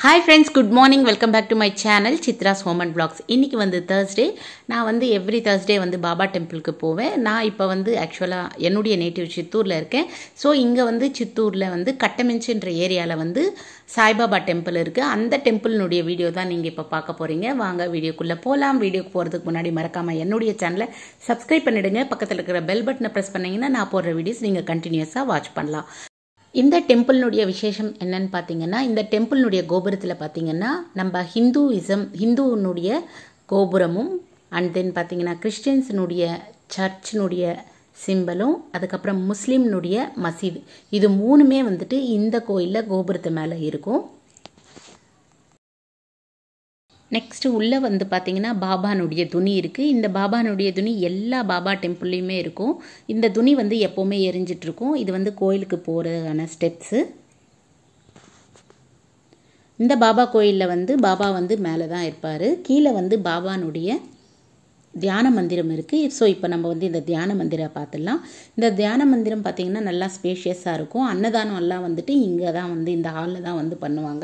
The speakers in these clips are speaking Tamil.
hi friends good morning welcome back to my channel Chitra's home and vlogs இன்றைக்கி வந்து தேர்ஸ்டே நான் வந்து எவ்ரி தேர்ஸ்டே வந்து பாபா டெம்பிளுக்கு போவேன் நான் இப்போ வந்து ஆக்சுவலாக என்னுடைய நேட்டிவ் சித்தூரில் இருக்கேன் ஸோ இங்கே வந்து சித்தூரில் வந்து கட்டமிஞ்சுன்ற ஏரியாவில் வந்து சாய்பாபா டெம்பிள் இருக்குது அந்த டெம்பிளினுடைய வீடியோ தான் நீங்கள் இப்போ பார்க்க போகிறீங்க வாங்க வீடியோக்குள்ளே போகலாம் வீடியோக்கு போகிறதுக்கு முன்னாடி மறக்காமல் என்னுடைய சேனலை சப்ஸ்கிரைப் பண்ணிவிடுங்க பக்கத்தில் இருக்கிற பெல் பட்டனை ப்ரெஸ் பண்ணிங்கன்னா நான் போடுற வீடியோஸ் நீங்கள் கண்டினியூஸாக வாட்ச் பண்ணலாம் இந்த டெம்பிளினுடைய விசேஷம் என்னன்னு பார்த்தீங்கன்னா இந்த டெம்பிளினுடைய கோபுரத்தில் பார்த்தீங்கன்னா நம்ம ஹிந்துயிசம் ஹிந்துனுடைய கோபுரமும் அண்ட் தென் பார்த்தீங்கன்னா கிறிஸ்டியன்ஸினுடைய சர்ச்சினுடைய சிம்பலும் அதுக்கப்புறம் முஸ்லீம்னுடைய மசீது இது மூணுமே வந்துட்டு இந்த கோயிலில் கோபுரத்து மேலே இருக்கும் நெக்ஸ்ட்டு உள்ளே வந்து பார்த்தீங்கன்னா பாபானுடைய துணி இருக்குது இந்த பாபானுடைய துணி எல்லா பாபா டெம்பிள்லேயுமே இருக்கும் இந்த துணி வந்து எப்போவுமே எரிஞ்சிட்ருக்கும் இது வந்து கோயிலுக்கு போகிறதுக்கான ஸ்டெப்ஸு இந்த பாபா கோயிலில் வந்து பாபா வந்து மேலே தான் இருப்பார் கீழே வந்து பாபானுடைய தியான மந்திரம் இருக்குது ஸோ இப்போ நம்ம வந்து இந்த தியான மந்திரம் பார்த்துடலாம் இந்த தியான மந்திரம் பார்த்திங்கன்னா நல்லா ஸ்பேஷியஸாக இருக்கும் அன்னதானம் எல்லாம் வந்துட்டு இங்கே தான் வந்து இந்த ஹாலில் தான் வந்து பண்ணுவாங்க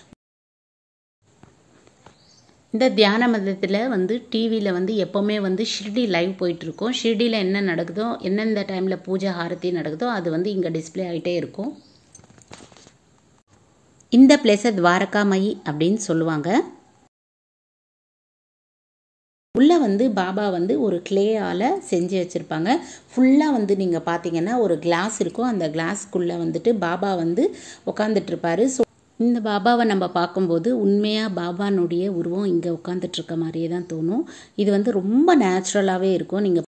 இந்த தியான மதத்தில் வந்து டிவியில் வந்து எப்போவுமே வந்து ஷிர்டி லைவ் போயிட்டுருக்கோம் ஷிர்டியில் என்ன நடக்குதோ எந்தெந்த டைமில் பூஜை ஆரத்தி நடக்குதோ அது வந்து இங்கே டிஸ்பிளே ஆகிட்டே இருக்கும் இந்த பிளேஸை துவாரகாமயி அப்படின்னு சொல்லுவாங்க உள்ளே வந்து பாபா வந்து ஒரு கிளேயால் செஞ்சு வச்சுருப்பாங்க ஃபுல்லாக வந்து நீங்கள் பார்த்தீங்கன்னா ஒரு கிளாஸ் இருக்கும் அந்த கிளாஸ்க்குள்ளே வந்துட்டு பாபா வந்து உட்காந்துட்ருப்பாரு ஸோ இந்த பாபாவை நம்ம பார்க்கும்போது உண்மையாக பாபானுடைய உருவம் இங்கே உட்காந்துட்ருக்க மாதிரியே தான் தோணும் இது வந்து ரொம்ப நேச்சுரலாகவே இருக்கும் நீங்கள்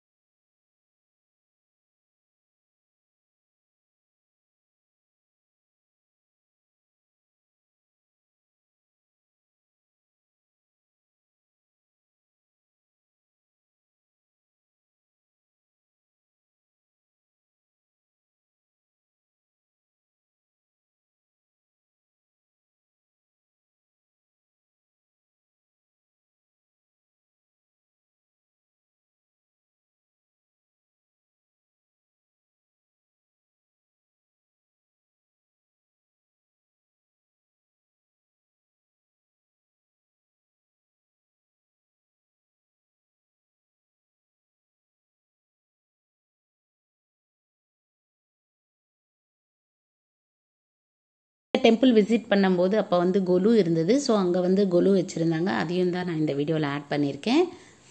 டெம்பிள் விசிட் பண்ணும்போது அப்போ வந்து கொலு இருந்தது ஸோ அங்கே வந்து கொலு வச்சுருந்தாங்க அதையும் தான் நான் இந்த வீடியோவில் ஆட் பண்ணியிருக்கேன்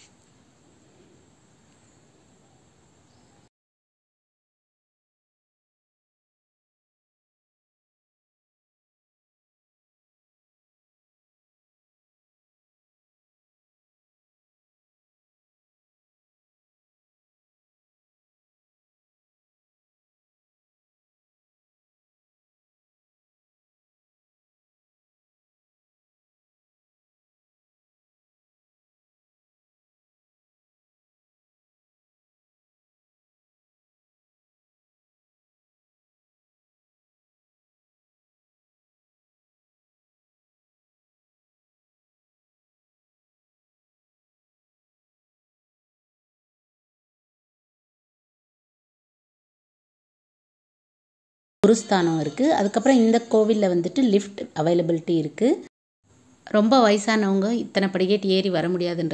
குருஸ்தானம் இருக்குது அதுக்கப்புறம் இந்த கோவிலில் வந்துட்டு லிஃப்ட் அவைலபிலிட்டி இருக்குது ரொம்ப வயசானவங்க இத்தனை படிக்கட்டு ஏறி வர முடியாதுன்ற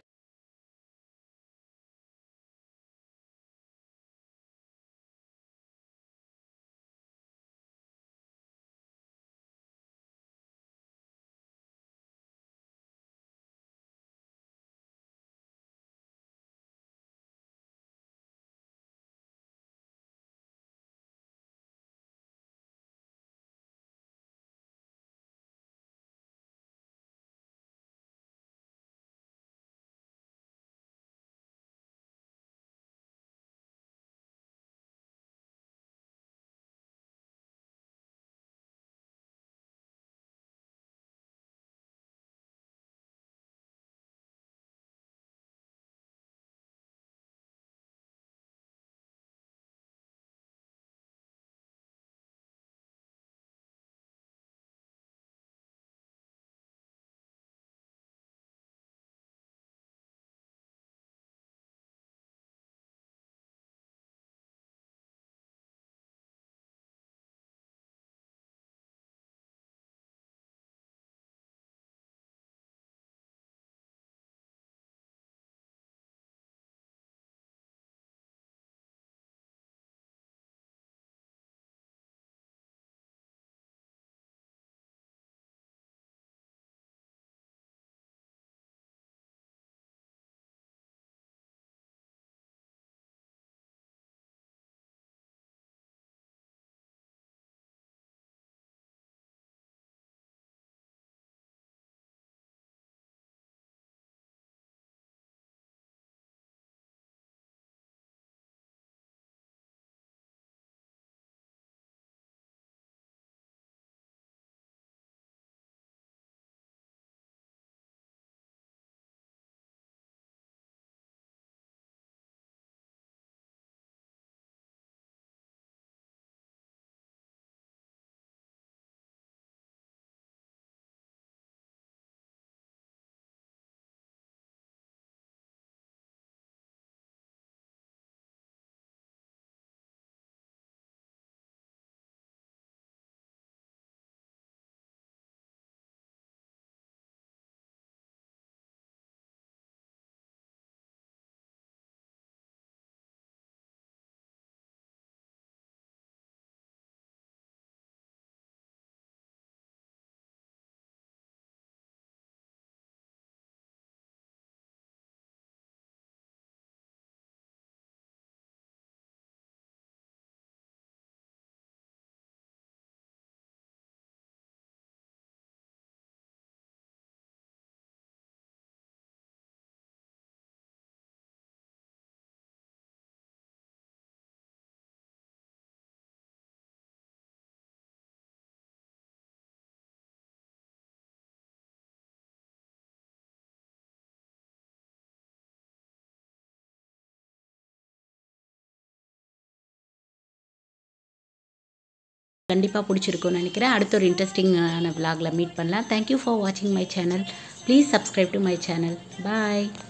கண்டிப்பாக பிடிச்சிருக்கும்னு நினைக்கிறேன் அடுத்த ஒரு இன்ட்ரெஸ்டிங்கான விலாகில் மீட் பண்ணலாம் தேங்க்யூ ஃபார் வாட்சிங் my channel please subscribe to my channel bye